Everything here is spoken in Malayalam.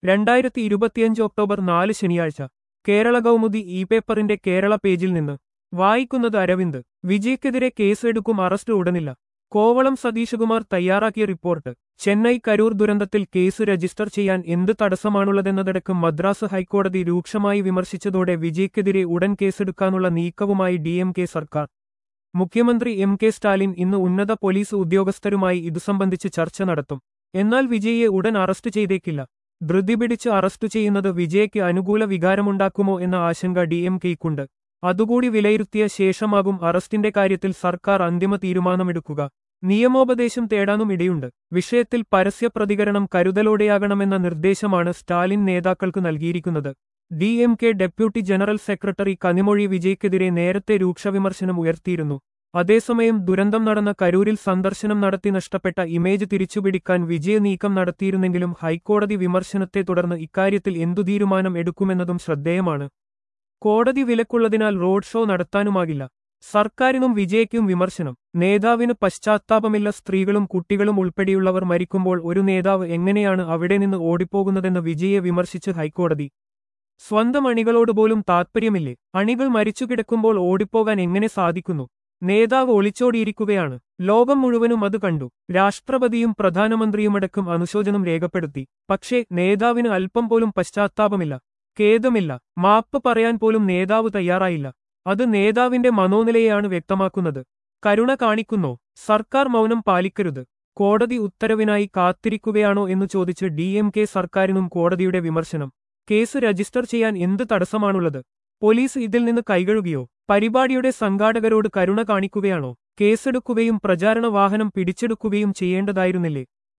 രണ്ടായിരത്തി ഇരുപത്തിയഞ്ച് ഒക്ടോബർ നാല് ശനിയാഴ്ച കേരള കൗമുദി ഇ പേപ്പറിന്റെ കേരള പേജിൽ നിന്ന് വായിക്കുന്നത് അരവിന്ദ് വിജയ്ക്കെതിരെ കേസെടുക്കും അറസ്റ്റ് ഉടനില്ല കോവളം സതീശകുമാർ തയ്യാറാക്കിയ റിപ്പോർട്ട് ചെന്നൈ കരൂർ ദുരന്തത്തിൽ കേസ് രജിസ്റ്റർ ചെയ്യാൻ എന്ത് തടസ്സമാണുള്ളതെന്നതടക്കം മദ്രാസ് ഹൈക്കോടതി രൂക്ഷമായി വിമർശിച്ചതോടെ വിജയ്ക്കെതിരെ ഉടൻ കേസെടുക്കാനുള്ള നീക്കവുമായി ഡി എം കെ സർക്കാർ മുഖ്യമന്ത്രി എം കെ സ്റ്റാലിൻ ഇന്ന് ഉന്നത പോലീസ് ഉദ്യോഗസ്ഥരുമായി ഇതു സംബന്ധിച്ച് ചർച്ച നടത്തും എന്നാൽ വിജയിയെ ഉടൻ അറസ്റ്റ് ചെയ്തേക്കില്ല ധൃതി പിടിച്ച് അറസ്റ്റ് ചെയ്യുന്നത് വിജയ്ക്ക് അനുകൂല വികാരമുണ്ടാക്കുമോ എന്ന ആശങ്ക ഡി എം കെയ്ക്കുണ്ട് അതുകൂടി വിലയിരുത്തിയ ശേഷമാകും അറസ്റ്റിന്റെ കാര്യത്തിൽ സർക്കാർ അന്തിമ തീരുമാനമെടുക്കുക നിയമോപദേശം തേടാനും ഇടയുണ്ട് വിഷയത്തിൽ പരസ്യ പ്രതികരണം കരുതലോടെയാകണമെന്ന നിർദ്ദേശമാണ് സ്റ്റാലിൻ നേതാക്കൾക്ക് നൽകിയിരിക്കുന്നത് D M K deputy general secretary Kanimozhi വിജയ്ക്കെതിരെ നേരത്തെ രൂക്ഷവിമർശനം ഉയർത്തിയിരുന്നു അതേസമയം ദുരന്തം നടന്ന കരൂരിൽ സന്ദർശനം നടത്തി നഷ്ടപ്പെട്ട ഇമേജ് തിരിച്ചുപിടിക്കാൻ വിജയ നീക്കം നടത്തിയിരുന്നെങ്കിലും ഹൈക്കോടതി വിമർശനത്തെ തുടർന്ന് ഇക്കാര്യത്തിൽ എന്തു തീരുമാനം എടുക്കുമെന്നതും ശ്രദ്ധേയമാണ് കോടതി വിലക്കുള്ളതിനാൽ റോഡ് ഷോ നടത്താനുമാകില്ല സർക്കാരിനും വിജയ്ക്കും വിമർശനം നേതാവിന് പശ്ചാത്താപമില്ല സ്ത്രീകളും കുട്ടികളും ഉൾപ്പെടെയുള്ളവർ മരിക്കുമ്പോൾ ഒരു നേതാവ് എങ്ങനെയാണ് അവിടെ നിന്ന് ഓടിപ്പോകുന്നതെന്ന് വിജയെ വിമർശിച്ച് ഹൈക്കോടതി സ്വന്തം അണികളോട് പോലും താത്പര്യമില്ലേ അണികൾ മരിച്ചുകിടക്കുമ്പോൾ ഓടിപ്പോകാൻ എങ്ങനെ സാധിക്കുന്നു നേതാവ് ഒളിച്ചോടിയിരിക്കുകയാണ് ലോകം മുഴുവനും അത് കണ്ടു രാഷ്ട്രപതിയും പ്രധാനമന്ത്രിയുമടക്കം അനുശോചനം രേഖപ്പെടുത്തി പക്ഷേ നേതാവിന് അല്പം പോലും പശ്ചാത്താപമില്ല ഖേദമില്ല മാപ്പ് പറയാൻ പോലും നേതാവ് തയ്യാറായില്ല അത് നേതാവിന്റെ മനോനിലയെയാണ് വ്യക്തമാക്കുന്നത് കരുണ കാണിക്കുന്നോ സർക്കാർ മൗനം പാലിക്കരുത് കോടതി ഉത്തരവിനായി കാത്തിരിക്കുകയാണോ എന്ന് ചോദിച്ച് ഡി എം കെ സർക്കാരിനും കോടതിയുടെ വിമർശനം കേസ് രജിസ്റ്റർ ചെയ്യാൻ എന്ത് തടസ്സമാണുള്ളത് പോലീസ് ഇതിൽ നിന്ന് കൈകഴുകിയോ പരിപാടിയുടെ സംഘാടകരോട് കരുണ കാണിക്കുകയാണോ കേസെടുക്കുകയും പ്രചാരണ വാഹനം പിടിച്ചെടുക്കുകയും ചെയ്യേണ്ടതായിരുന്നില്ലേ